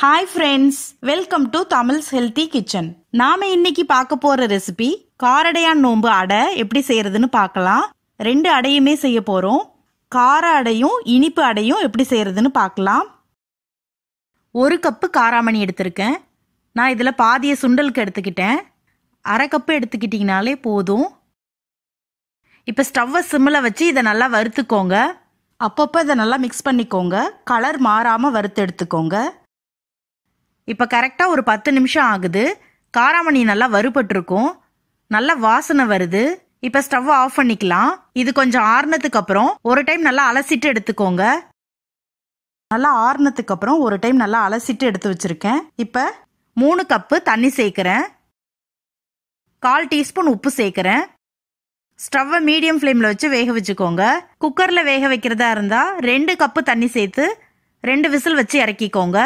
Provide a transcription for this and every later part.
hi friends welcome to Tamils healthy kitchen நாம இன்னைக்கு பார்க்க போற ரெசிபி காரடையான் நோன்பு அடை எப்படி செய்யறதுன்னு பார்க்கலாம் ரெண்டு அடையுமே செய்ய போறோம் கார அடையும் இனிப்பு அடையும் எப்படி செய்யறதுன்னு பார்க்கலாம் ஒரு கப்பு காராமணி எடுத்திருக்கேன் நான் இதில் பாதியை சுண்டலுக்கு எடுத்துக்கிட்டேன் அரை கப்பு எடுத்துக்கிட்டிங்கனாலே போதும் இப்போ ஸ்டவ்வை சிம்மில் வச்சு இதை நல்லா வறுத்துக்கோங்க அப்பப்போ இதை நல்லா மிக்ஸ் பண்ணிக்கோங்க கலர் மாறாமல் வறுத்து எடுத்துக்கோங்க இப்போ கரெக்டாக ஒரு பத்து நிமிஷம் ஆகுது காராமணி நல்லா வறுபட்டிருக்கும் நல்ல வாசனை வருது இப்போ ஸ்டவ் ஆஃப் பண்ணிக்கலாம் இது கொஞ்சம் ஆறுனதுக்கு அப்புறம் ஒரு டைம் நல்லா அலசிட்டு எடுத்துக்கோங்க நல்லா ஆறுனதுக்கு அப்புறம் ஒரு டைம் நல்லா அலசிட்டு எடுத்து வச்சிருக்கேன் இப்போ மூணு கப்பு தண்ணி சேர்க்குறேன் கால் டீஸ்பூன் உப்பு சேர்க்குறேன் ஸ்டவ்வை மீடியம் ஃப்ளேமில் வச்சு வேக வச்சுக்கோங்க குக்கரில் வேக வைக்கிறதா இருந்தால் ரெண்டு கப்பு தண்ணி சேர்த்து ரெண்டு விசில் வச்சு இறக்கிக்கோங்க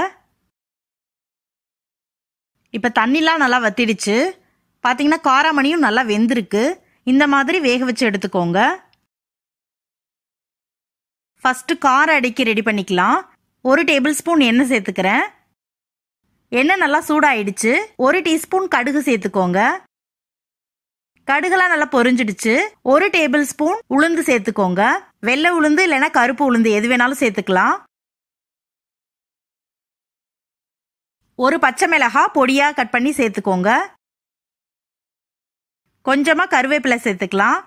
இப்போ தண்ணிலாம் நல்லா வத்திடுச்சு பார்த்தீங்கன்னா காராமணியும் நல்லா வெந்திருக்கு இந்த மாதிரி வேக வச்சு எடுத்துக்கோங்க ஃபஸ்ட்டு கார அடிக்கி ரெடி பண்ணிக்கலாம் ஒரு டேபிள் ஸ்பூன் எண்ணெய் சேர்த்துக்கிறேன் எண்ணெய் நல்லா சூடாயிடுச்சு ஒரு டீஸ்பூன் கடுகு சேர்த்துக்கோங்க கடுகுலாம் நல்லா பொரிஞ்சிடுச்சு ஒரு டேபிள் ஸ்பூன் உளுந்து சேர்த்துக்கோங்க வெள்ளை உளுந்து இல்லைன்னா கருப்பு உளுந்து எது வேணாலும் சேர்த்துக்கலாம் ஒரு பச்சை மிளகா பொடியா கட் பண்ணி சேர்த்துக்கோங்க கொஞ்சமா கருவேப்பிலை சேர்த்துக்கலாம்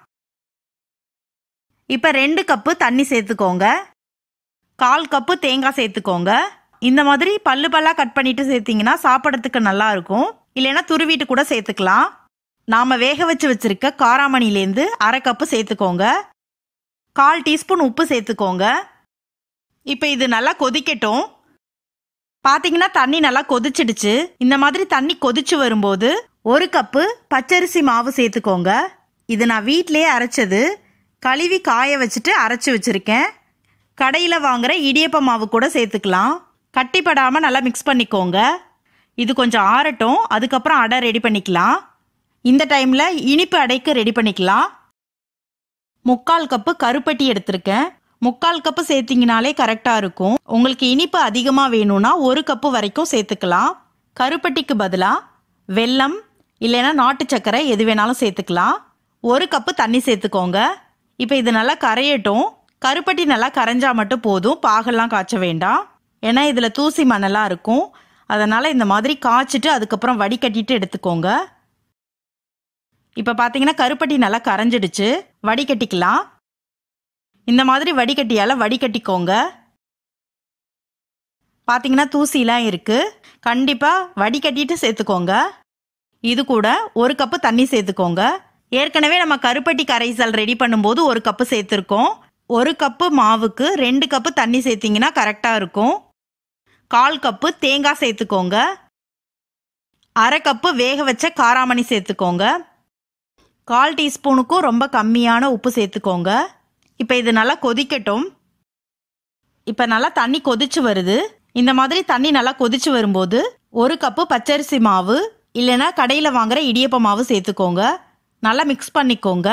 இப்ப ரெண்டு கப்பு தண்ணி சேர்த்துக்கோங்க கால் கப்பு தேங்காய் சேர்த்துக்கோங்க இந்த மாதிரி பல்லு பல்லா கட் பண்ணிட்டு சேர்த்தீங்கன்னா சாப்பிட்றதுக்கு நல்லா இருக்கும் இல்லைன்னா துருவிட்டு கூட சேர்த்துக்கலாம் நாம வேக வச்சு வச்சிருக்க காராமணிலேருந்து அரை கப்பு சேர்த்துக்கோங்க கால் டீஸ்பூன் உப்பு சேர்த்துக்கோங்க இப்போ இது நல்லா கொதிக்கட்டும் பாத்தீங்கன்னா தண்ணி நல்லா கொதிச்சிடுச்சு இந்த மாதிரி தண்ணி கொதிச்சு வரும்போது ஒரு கப்பு பச்சரிசி மாவு சேர்த்துக்கோங்க இது நான் வீட்டிலேயே அரைச்சது கழுவி காய வச்சுட்டு அரைச்சி வச்சிருக்கேன் கடையில் வாங்குற இடியப்ப மாவு கூட சேர்த்துக்கலாம் கட்டிப்படாமல் நல்லா மிக்ஸ் பண்ணிக்கோங்க இது கொஞ்சம் ஆறட்டும் அதுக்கப்புறம் அடை ரெடி பண்ணிக்கலாம் இந்த டைமில் இனிப்பு அடைக்கு ரெடி பண்ணிக்கலாம் முக்கால் கப்பு கருப்பட்டி எடுத்திருக்கேன் முக்கால் கப்பு சேர்த்திங்கனாலே கரெக்டாக இருக்கும் உங்களுக்கு இனிப்பு அதிகமாக வேணும்னா ஒரு கப்பு வரைக்கும் சேர்த்துக்கலாம் கருப்பட்டிக்கு பதிலாக வெல்லம் இல்லைன்னா நாட்டு சர்க்கரை எது வேணாலும் சேர்த்துக்கலாம் ஒரு கப்பு தண்ணி சேர்த்துக்கோங்க இப்போ இது நல்லா கரையட்டும் கருப்பட்டி நல்லா கரைஞ்சா மட்டும் போதும் பாகெல்லாம் காய்ச்ச வேண்டாம் ஏன்னா இதில் தூசி மணலாக இருக்கும் அதனால் இந்த மாதிரி காய்ச்சிட்டு அதுக்கப்புறம் வடிகட்டிட்டு எடுத்துக்கோங்க இப்போ பார்த்தீங்கன்னா கருப்பட்டி நல்லா கரைஞ்சிடுச்சு வடிகட்டிக்கலாம் இந்த மாதிரி வடிகட்டியால் வடிகட்டிக்கோங்க பார்த்தீங்கன்னா தூசிலாம் இருக்குது கண்டிப்பாக வடிகட்டிட்டு சேர்த்துக்கோங்க இது கூட ஒரு கப்பு தண்ணி சேர்த்துக்கோங்க ஏற்கனவே நம்ம கருப்பட்டி கரைசல் ரெடி பண்ணும்போது ஒரு கப்பு சேர்த்துருக்கோம் ஒரு கப்பு மாவுக்கு ரெண்டு கப்பு தண்ணி சேர்த்திங்கன்னா கரெக்டாக இருக்கும் கால் கப்பு தேங்காய் சேர்த்துக்கோங்க அரை கப்பு வேக வச்ச காராமணி சேர்த்துக்கோங்க கால் டீஸ்பூனுக்கும் ரொம்ப கம்மியான உப்பு சேர்த்துக்கோங்க இப்போ இது நல்லா கொதிக்கட்டும் இப்போ நல்லா தண்ணி கொதிச்சு வருது இந்த மாதிரி தண்ணி நல்லா கொதிச்சு வரும்போது ஒரு கப்பு பச்சரிசி மாவு இல்லைன்னா கடையில் வாங்குற இடியப்ப மாவு சேர்த்துக்கோங்க நல்லா மிக்ஸ் பண்ணிக்கோங்க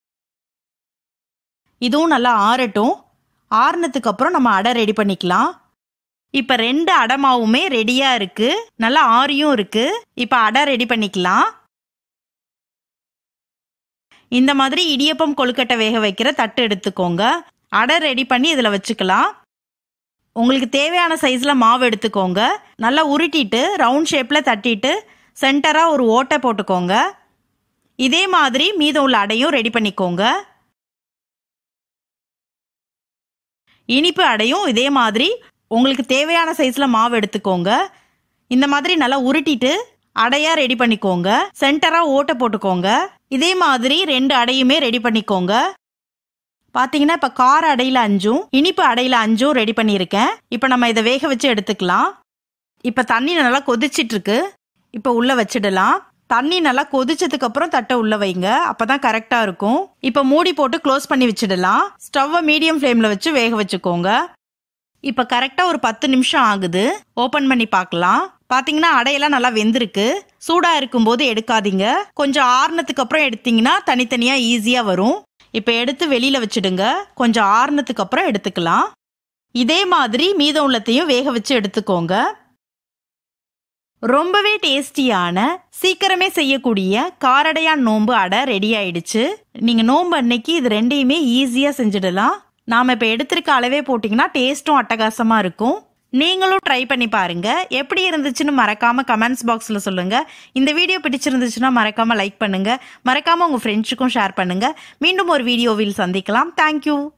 இதுவும் நல்லா ஆறட்டும் ஆறுனதுக்கு அப்புறம் நம்ம அடை ரெடி பண்ணிக்கலாம் இப்போ ரெண்டு அடை மாவுமே ரெடியாக இருக்கு நல்லா ஆறியும் இருக்கு இப்போ அடை ரெடி பண்ணிக்கலாம் இந்த மாதிரி இடியப்பம் கொழுக்கட்டை வேக வைக்கிற தட்டு எடுத்துக்கோங்க அடை ரெடி பண்ணி இதில் வச்சுக்கலாம் உங்களுக்கு தேவையான சைஸில் மாவு எடுத்துக்கோங்க நல்லா உருட்டிட்டு ரவுண்ட் ஷேப்பில் தட்டிட்டு சென்டராக ஒரு ஓட்டை போட்டுக்கோங்க இதே மாதிரி மீதம் உள்ள அடையும் ரெடி பண்ணிக்கோங்க இனிப்பு அடையும் இதே மாதிரி உங்களுக்கு தேவையான சைஸில் மாவு எடுத்துக்கோங்க இந்த மாதிரி நல்லா உருட்டிட்டு அடையா ரெடி பண்ணிக்கோங்க சென்டரா ஓட்டை போட்டுக்கோங்க இதே மாதிரி ரெண்டு அடையுமே ரெடி பண்ணிக்கோங்க பாத்தீங்கன்னா இப்ப கார அடையில அஞ்சும் இனிப்பு அடையில அஞ்சும் ரெடி பண்ணியிருக்கேன் இப்ப நம்ம இதை வேக வச்சு எடுத்துக்கலாம் இப்ப தண்ணி நல்லா கொதிச்சிட்டு இருக்கு இப்ப உள்ள வச்சிடலாம் தண்ணி நல்லா கொதிச்சதுக்கு அப்புறம் தட்டை உள்ள வைங்க அப்பதான் கரெக்டா இருக்கும் இப்ப மூடி போட்டு க்ளோஸ் பண்ணி வச்சிடலாம் ஸ்டவ்வை மீடியம் ஃப்ளேம்ல வச்சு வேக வச்சுக்கோங்க இப்ப கரெக்டா ஒரு பத்து நிமிஷம் ஆகுது ஓபன் பண்ணி பார்க்கலாம் பாத்தீங்கன்னா அடையெல்லாம் நல்லா வெந்திருக்கு சூடா இருக்கும்போது எடுக்காதீங்க கொஞ்சம் ஆறுனதுக்கு அப்புறம் எடுத்தீங்கன்னா தனித்தனியா ஈஸியா வரும் இப்ப எடுத்து வெளியில வச்சிடுங்க கொஞ்சம் ஆறுனதுக்கு அப்புறம் எடுத்துக்கலாம் இதே மாதிரி மீதம் உள்ளத்தையும் வேக வச்சு எடுத்துக்கோங்க ரொம்பவே டேஸ்டியான சீக்கிரமே செய்யக்கூடிய காரடையான் நோன்பு அடை ரெடி ஆயிடுச்சு நீங்க நோன்பு அன்னைக்கு இது ரெண்டையுமே ஈஸியா செஞ்சிடலாம் நாம இப்ப எடுத்திருக்க அளவே போட்டீங்கன்னா டேஸ்டும் அட்டகாசமா இருக்கும் நீங்களும் ட்ரை பண்ணி பாருங்க எப்படி இருந்துச்சுன்னு மறக்காம கமெண்ட்ஸ் பாக்ஸ்ல சொல்லுங்க இந்த வீடியோ பிடிச்சிருந்துச்சுன்னா மறக்காம லைக் பண்ணுங்க மறக்காம உங்க ஃப்ரெண்ட்ஸுக்கும் ஷேர் பண்ணுங்க மீண்டும் ஒரு வீடியோவில் சந்திக்கலாம் தேங்க்யூ